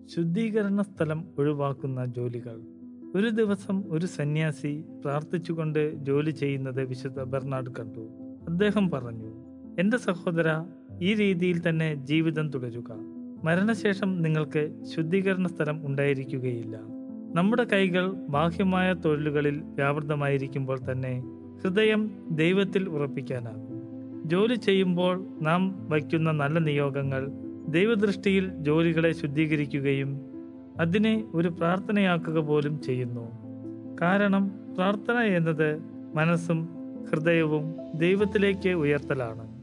ശുദ്ധീകരണ സ്ഥലം ഒഴിവാക്കുന്ന ജോലികൾ ഒരു ദിവസം ഒരു സന്യാസി പ്രാർത്ഥിച്ചുകൊണ്ട് ജോലി ചെയ്യുന്നത് വിശുദ്ധ ബെർണാഡ് കണ്ടു അദ്ദേഹം പറഞ്ഞു എന്റെ സഹോദര ഈ രീതിയിൽ തന്നെ ജീവിതം തുടരുക മരണശേഷം നിങ്ങൾക്ക് ശുദ്ധീകരണ സ്ഥലം ഉണ്ടായിരിക്കുകയില്ല നമ്മുടെ കൈകൾ ബാഹ്യമായ തൊഴിലുകളിൽ വ്യാപൃതമായിരിക്കുമ്പോൾ തന്നെ ഹൃദയം ദൈവത്തിൽ ഉറപ്പിക്കാനാകും ജോലി ചെയ്യുമ്പോൾ നാം വയ്ക്കുന്ന നല്ല നിയോഗങ്ങൾ ദൈവദൃഷ്ടിയിൽ ജോലികളെ ശുദ്ധീകരിക്കുകയും അതിനെ ഒരു പ്രാർത്ഥനയാക്കുക പോലും ചെയ്യുന്നു കാരണം പ്രാർത്ഥന എന്നത് മനസ്സും ഹൃദയവും ദൈവത്തിലേക്ക് ഉയർത്തലാണ്